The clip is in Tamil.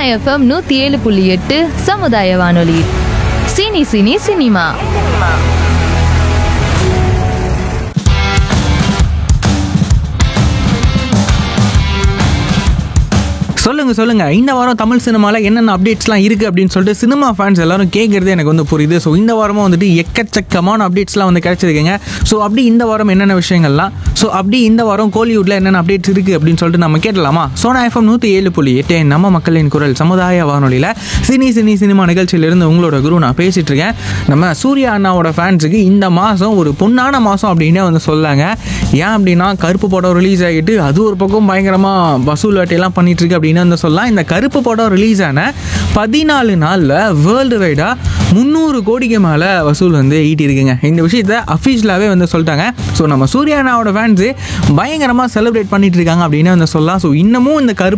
எஃப்எம் நூற்றி ஏழு புள்ளி எட்டு சமுதாய வானொலி சினி சினி சினிமா சொல்லுங்க சொல்லுங்க இந்த வாரம் தமிழ் சினிமாவில் என்னென்ன அப்டேட்ஸ்லாம் இருக்கு அப்படின்னு சொல்லிட்டு சினிமா ஃபேன்ஸ் எல்லாரும் கேட்கறது எனக்கு வந்து புரியுது ஸோ இந்த வாரமும் வந்துட்டு எக்கச்சக்கமான அப்டேட்ஸ்லாம் வந்து கிடைச்சிருக்குங்க ஸோ அப்படி இந்த வாரம் என்னென்ன விஷயங்கள்லாம் ஸோ அப்படி இந்த வாரம் கோலிவுட்ல என்னென்ன அப்டேட்ஸ் இருக்கு அப்படின்னு சொல்லிட்டு நம்ம கேட்டலாமா சோனா எஃப்எம் நூற்றி ஏழு புள்ளி எட்டு நம்ம மக்களின் குரல் சமுதாய வானொலியில் சினி சினி சினிமா நிகழ்ச்சியிலிருந்து உங்களோட குரு நான் பேசிட்டு இருக்கேன் நம்ம சூர்யா அண்ணாவோட ஃபேன்ஸுக்கு இந்த மாதம் ஒரு பொன்னான மாதம் அப்படின்னே வந்து சொல்லாங்க ஏன் அப்படின்னா கருப்பு படம் ரிலீஸ் ஆகிட்டு அது ஒரு பக்கம் பயங்கரமாக வசூல் வேட்டையெல்லாம் பண்ணிட்டு இருக்கு அப்படின்னு வந்து சொல்லலாம் இந்த கருப்பு படம் ரிலீஸ் ஆன பதினாலு நாளில் வேர்ல்டு வைடாக முந்நூறு கோடிக்கு மேலே வசூல் வந்து ஈட்டியிருக்குங்க இந்த விஷயத்த அஃபீஷியலாகவே வந்து சொல்லிட்டாங்க ஸோ நம்ம சூர்யானாவோட ஃபேன்ஸு பயங்கரமாக செலிப்ரேட் பண்ணிட்டு இருக்காங்க அப்படின்னு வந்து சொல்லலாம் ஸோ இன்னமும் இந்த கருப்பு